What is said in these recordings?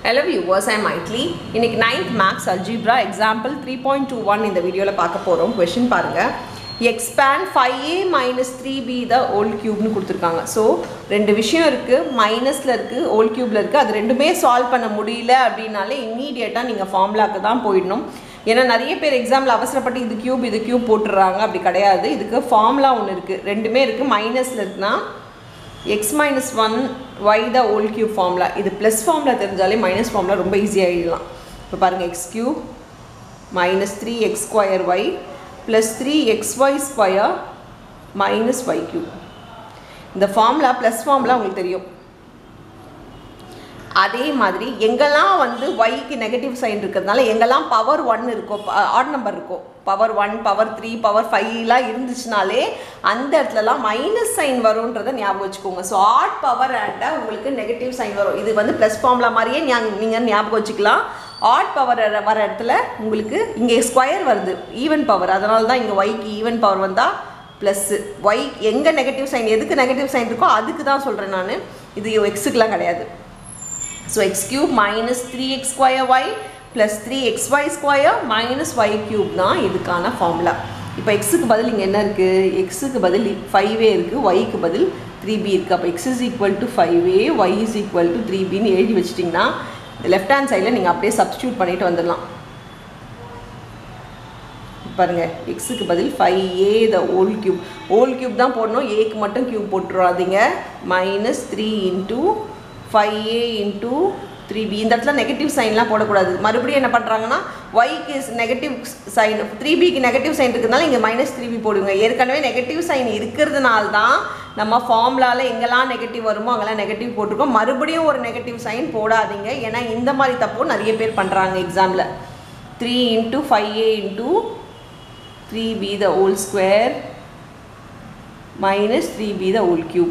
hello viewers ஐ மைட்லி இன்னைக்கு ninth maths algebra example three point two one இந்த வீடியோவில் பார்க்க போகிறோம் கொஷின் பாருங்கள் expand five A minus three B the whole க்யூப்னு கொடுத்துருக்காங்க ஸோ ரெண்டு விஷயம் இருக்குது மைனஸில் இருக்குது ஓல்ட் க்யூப்பில் இருக்குது அது ரெண்டுமே சால்வ் பண்ண முடியல அப்படின்னாலே இம்மீடியட்டாக நீங்கள் ஃபார்முலாக்கு தான் போயிடணும் ஏன்னா நிறைய பேர் எக்ஸாமில் அவசரப்பட்டு இது க்யூப் இது க்யூப் போட்டுடுறாங்க அப்படி கிடையாது இதுக்கு ஃபார்முலா ஒன்று இருக்குது ரெண்டுமே இருக்குது மைனஸில் இருக்குன்னா X minus one Y the whole cube formula இது ப்ளஸ் ஃபார்முலா தெரிஞ்சாலே மைனஸ் ஃபார்முலா ரொம்ப ஈஸியாக எழுதலாம் இப்போ பாருங்கள் X cube minus three X square Y plus three X Y square minus Y cube இந்த ஃபார்முலா ப்ளஸ் ஃபார்முலா உங்களுக்கு தெரியும் அதே மாதிரி எங்கெல்லாம் வந்து ஒய்க்கு நெகட்டிவ் சைன் இருக்கிறதுனால எங்கெல்லாம் பவர் ஒன் இருக்கோ ஆட் நம்பர் இருக்கோ power one power three power ஃபைவ்லாம் இருந்துச்சுனாலே அந்த இடத்துலலாம் மைனஸ் சைன் வரும்ன்றதை ஞாபகம் வச்சுக்கோங்க ஸோ ஆட் பவர் ஆண்ட உங்களுக்கு நெகட்டிவ் சைன் வரும் இது வந்து ப்ளஸ் ஃபார்முலா மாதிரியே நீங்கள் ஞாபகம் வச்சுக்கலாம் ஆட் பவர் வர இடத்துல உங்களுக்கு இங்கே ஸ்கொயர் வருது ஈவன் பவர் அதனால தான் இங்கே ஒய்க்கு ஈவன் பவர் வந்தால் ப்ளஸ்ஸு ஒய் எங்கே நெகட்டிவ் சைன் எதுக்கு நெகட்டிவ் சைன் இருக்கோ அதுக்கு தான் சொல்கிறேன் நான் இது எக்ஸுக்கெலாம் கிடையாது So x cube minus 3x square y plus 3xy square minus y cube தான் இதுக்கான ஃபார்முலா இப்போ எக்ஸுக்கு பதில் இங்கே என்ன இருக்குது எக்ஸுக்கு பதில் ஃபைவே இருக்குது ஒய்க்கு பதில் த்ரீ பி இருக்குது அப்போ X is equal to five A Y is equal to three பின்னு எழுதி வச்சிட்டிங்கன்னா லெஃப்ட் ஹேண்ட் சைடில் நீங்கள் அப்படியே சப்ஸ்டியூட் பண்ணிட்டு வந்துடலாம் பாருங்கள் எக்ஸுக்கு பதில் five A the whole cube whole cube தான் போடணும் ஏக்கு மட்டும் கியூப் போட்டுறாதீங்க minus three into five A into three B இந்த இடத்துல நெகட்டிவ் சைன்லாம் போடக்கூடாது மறுபடியும் என்ன பண்ணுறாங்கன்னா ஒய்க்கு நெகட்டிவ் சைன் த்ரீ பிக்கு நெகட்டிவ் சைன் இருக்கிறதுனால இங்கே மைனஸ் த்ரீ பி போடுங்க ஏற்கனவே நெகட்டிவ் சைன் இருக்கிறதுனால தான் நம்ம ஃபார்முலாவில் எங்கெல்லாம் நெகட்டிவ் வருமோ அங்கெல்லாம் நெகட்டிவ் போட்டிருக்கோம் மறுபடியும் ஒரு நெகட்டிவ் சைன் போடாதீங்க ஏன்னா இந்த மாதிரி தப்பும் நிறைய பேர் பண்ணுறாங்க எக்ஸாமில் three into five A into three B the whole square minus three B the whole cube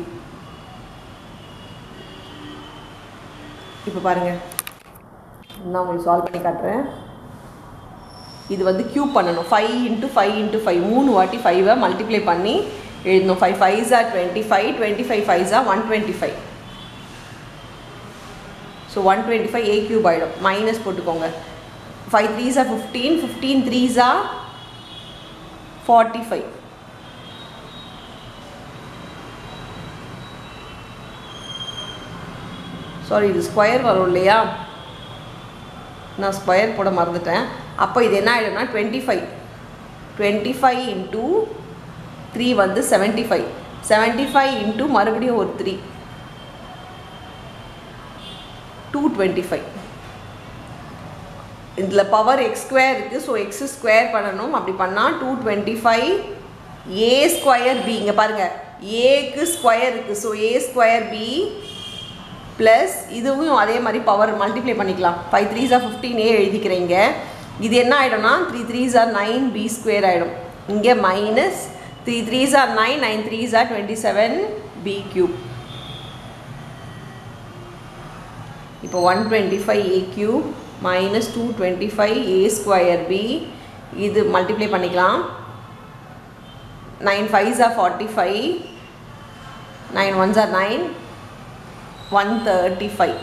இப்போ பாருங்கள் நான் உங்களுக்கு சால்வ் பண்ணி காட்டுறேன் இது வந்து க்யூப் பண்ணணும் five into five into five மூணு வாட்டி ஃபைவை மல்டிப்ளை பண்ணி எழுதணும் five five are twenty five twenty five five are one twenty five so one twenty five A cube ஆகிடும் மைனஸ் போட்டுக்கோங்க five threes are fifteen fifteen threes are forty five sorry இது square வரும் இல்லையா நான் square போட மறந்துட்டேன் அப்போ இது என்ன ஆகிடும்னா twenty five twenty five into three வந்து seventy five seventy five into மறுபடியும் ஒரு த்ரீ டூ டுவெண்ட்டி ஃபைவ் இதில் பவர் எக்ஸ் ஸ்கொயர் இருக்குது ஸோ எக்ஸ் ஸ்கொயர் பண்ணணும் அப்படி பண்ணால் two twenty five A square B இங்கே பாருங்கள் ஏக்கு ஸ்கொயர் இருக்குது so A square B plus இதுவும் அதே மாதிரி பவர் மல்டிப்ளை பண்ணிக்கலாம் five three are fifteen A எழுதிக்கிறீங்க இது என்ன ஆகிடும்னா three threes are nine B square ஆகிடும் இங்கே minus three threes are nine nine threes are twenty seven B cube இப்போ one twenty five A cube minus two twenty five A square B இது multiply பண்ணிக்கலாம் nine fives are forty five nine ones are nine one thirty five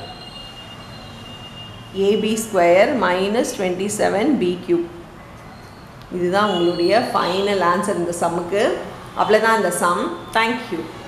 AB square minus twenty seven B cube இதுதான் உங்களுடைய final answer இந்த சம்முக்கு அவ்வளோதான் இந்த some thank you